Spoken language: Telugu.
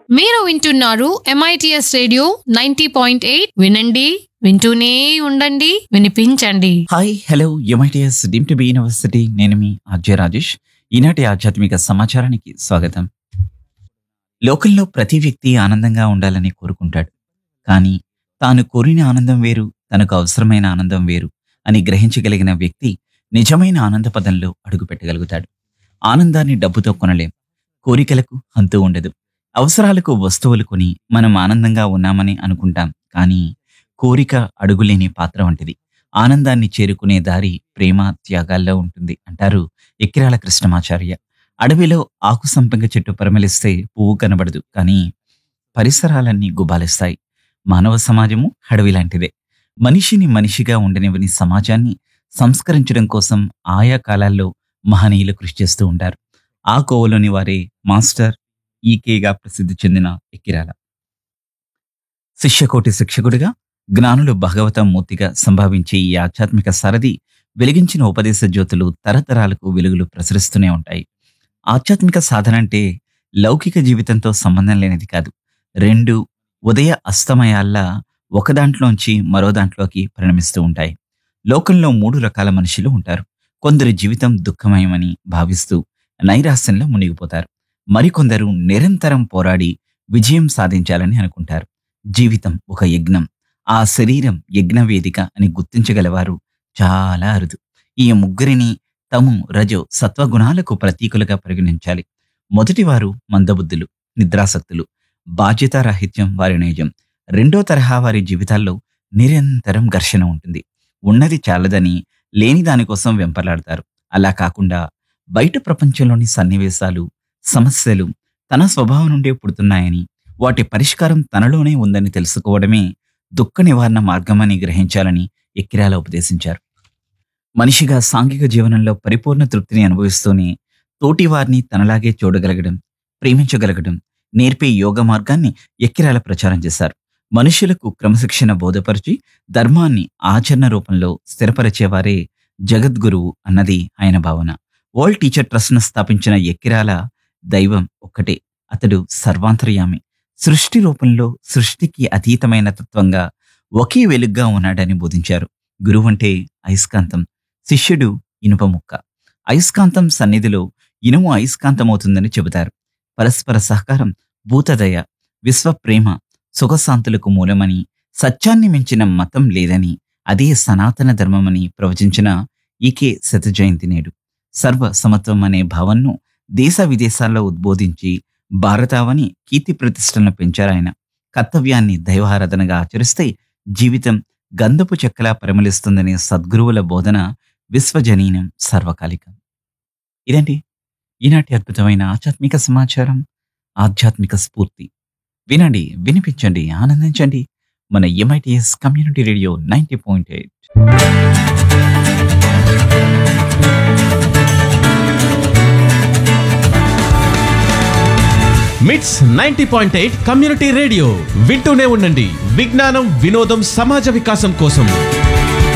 మీరు వింటున్నారు MITS radio ninety point eight వినండి వింటూనే ఉండండి వినిపించండి hi hello MITS deemed to be university నేను మీ అజయ్ రాజేష్ ఈనాటి ఆధ్యాత్మిక సమాచారానికి స్వాగతం లోకంలో ప్రతి వ్యక్తి ఆనందంగా ఉండాలని కోరుకుంటాడు కానీ తాను కోరిన ఆనందం వేరు తనకు అవసరమైన ఆనందం వేరు అని గ్రహించగలిగిన వ్యక్తి నిజమైన ఆనంద పదంలో అడుగుపెట్టగలుగుతాడు ఆనందాన్ని డబ్బుతో కొనలేం కోరికలకు హంతు ఉండదు అవసరాలకు వస్తువులు కొని మనం ఆనందంగా ఉన్నామని అనుకుంటాం కానీ కోరిక అడుగులేని పాత్ర వంటిది ఆనందాన్ని చేరుకునే దారి ప్రేమ త్యాగాల్లో ఉంటుంది అంటారు ఎక్కిరాల కృష్ణమాచార్య అడవిలో ఆకు సంపెంగ చెట్టు పరిమళిస్తే పువ్వు కనబడదు కానీ పరిసరాలన్నీ గుబాలిస్తాయి మానవ సమాజము అడవి లాంటిదే మనిషిని మనిషిగా ఉండనివని సమాజాన్ని సంస్కరించడం కోసం ఆయా కాలాల్లో మహనీయులు కృషి చేస్తూ ఉంటారు ఆ కోవలోని వారే మాస్టర్ ఈకేగా ప్రసిద్ధి చెందిన ఎక్కిరాల శిష్యకోటి శిక్షకుడిగా జ్ఞానులు భగవత మూర్తిగా సంభావించే ఈ ఆధ్యాత్మిక సారథి వెలిగించిన ఉపదేశ జ్యోతులు తరతరాలకు వెలుగులు ప్రసరిస్తూనే ఉంటాయి ఆధ్యాత్మిక సాధన అంటే లౌకిక జీవితంతో సంబంధం లేనిది కాదు రెండు ఉదయ అస్తమయాల్లా ఒక దాంట్లోంచి మరో దాంట్లోకి పరిణమిస్తూ ఉంటాయి లోకంలో మూడు రకాల మనుషులు ఉంటారు కొందరు జీవితం దుఃఖమయమని భావిస్తూ నైరాస్యంలో మునిగిపోతారు మరికొందరు నిరంతరం పోరాడి విజయం సాధించాలని అనుకుంటారు జీవితం ఒక యజ్ఞం ఆ శరీరం యజ్ఞవేదిక అని గుర్తించగలవారు చాలా అరుదు ఈ ముగ్గురిని తము రజో సత్వగుణాలకు ప్రతీకులుగా పరిగణించాలి మొదటివారు మందబుద్ధులు నిద్రాసక్తులు బాధ్యతారాహిత్యం వారి నైజం రెండో తరహా వారి జీవితాల్లో నిరంతరం ఘర్షణ ఉంటుంది ఉన్నది చాలదని లేని దానికోసం వెంపర్లాడతారు అలా కాకుండా బయట ప్రపంచంలోని సన్నివేశాలు సమస్యలు తన స్వభావం నుండే పుడుతున్నాయని వాటి పరిష్కారం తనలోనే ఉందని తెలుసుకోవడమే దుఃఖ నివారణ మార్గమని గ్రహించాలని ఎక్కిరాల ఉపదేశించారు మనిషిగా సాంఘిక జీవనంలో పరిపూర్ణ తృప్తిని అనుభవిస్తూనే తోటివారిని తనలాగే చూడగలగడం ప్రేమించగలగడం నేర్పే యోగ మార్గాన్ని ఎక్కిరాల ప్రచారం చేశారు మనుషులకు క్రమశిక్షణ బోధపరిచి ధర్మాన్ని ఆచరణ రూపంలో స్థిరపరిచేవారే జగద్గురువు అన్నది ఆయన భావన వరల్డ్ టీచర్ ట్రస్ట్ను స్థాపించిన ఎక్కిరాల దైవం ఒక్కటే అతడు సర్వాంతర్యామి సృష్టి రూపంలో సృష్టికి అతీతమైన తత్వంగా ఒకే వెలుగ్గా ఉన్నాడని బోధించారు గురువు అంటే అయస్కాంతం శిష్యుడు ఇనుప ముక్క అయస్కాంతం సన్నిధిలో ఇనుము అయస్కాంతమవుతుందని చెబుతారు పరస్పర సహకారం భూతదయ విశ్వప్రేమ సుఖశాంతులకు మూలమని సత్యాన్ని మించిన మతం లేదని అదే సనాతన ధర్మమని ప్రవచించిన ఈకే శత జయంతి నేడు సర్వ సమత్వం అనే భావన్ను దేశ విదేశాల్లో ఉద్బోధించి భారతావని కీర్తి ప్రతిష్టలను పెంచారాయన కర్తవ్యాన్ని దైవారాధనగా ఆచరిస్తే జీవితం గంధపు చెక్కలా పరిమళిస్తుందనే సద్గురువుల బోధన విశ్వజనీనం సర్వకాలికం ఇదండి ఈనాటి అద్భుతమైన ఆధ్యాత్మిక సమాచారం ఆధ్యాత్మిక స్ఫూర్తి వినండి వినిపించండి ఆనందించండి మన MITS community radio ninety point eight MITS ninety point eight community radio వింటూనే ఉండండి విజ్ఞానం వినోదం సమాజ వికాసం కోసం